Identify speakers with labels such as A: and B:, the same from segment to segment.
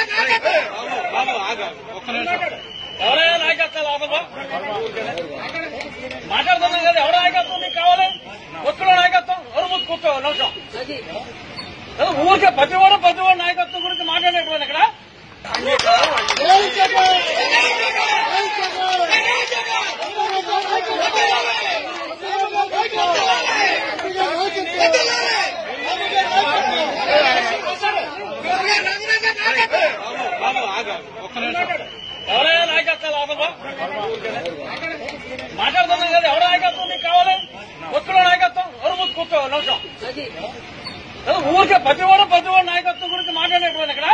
A: ఎవరైనా నాయకత్వం లోపల మాట్లాడుతున్నాం కదా ఎవరు నాయకత్వం నీకు కావాలి ఒక్కడో నాయకత్వం ఎవరు ముందు కూర్చో ఒక నిమిషం ఏదో ఊరికే ప్రతివాడు ప్రతివాడు నాయకత్వం గురించి మాట్లాడేటువంటి ఇక్కడ ఎవరైనా నాయకత్వం లోపల మాట్లాడుతున్నాం కదా ఎవరు నాయకత్వం నీకు కావాలి ఒక్కడో నాయకత్వం ఎవరు ముందు కూర్చో ఒక నిమిషం ఏదో ఊరికే ప్రతివాడు ప్రతివాడు నాయకత్వం గురించి మాట్లాడేటువంటి ఇక్కడ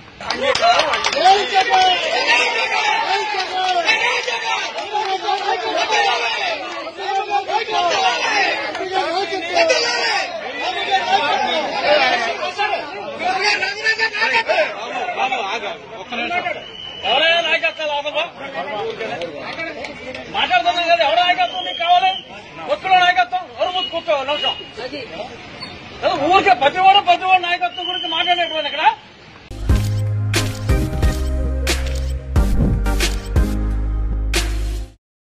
A: ఎవరైనా నాయకత్వం లోపల మాట్లాడుతున్నాం కదా ఎవరు నాయకత్వం నీకు కావాలి ఒక్కడో నాయకత్వం ఎవరు ముందు కూర్చో ఒక నిమిషం ఏదో ఊరికే ప్రతివాడు ప్రతివాడు నాయకత్వం గురించి మాట్లాడేటువంటి ఇక్కడ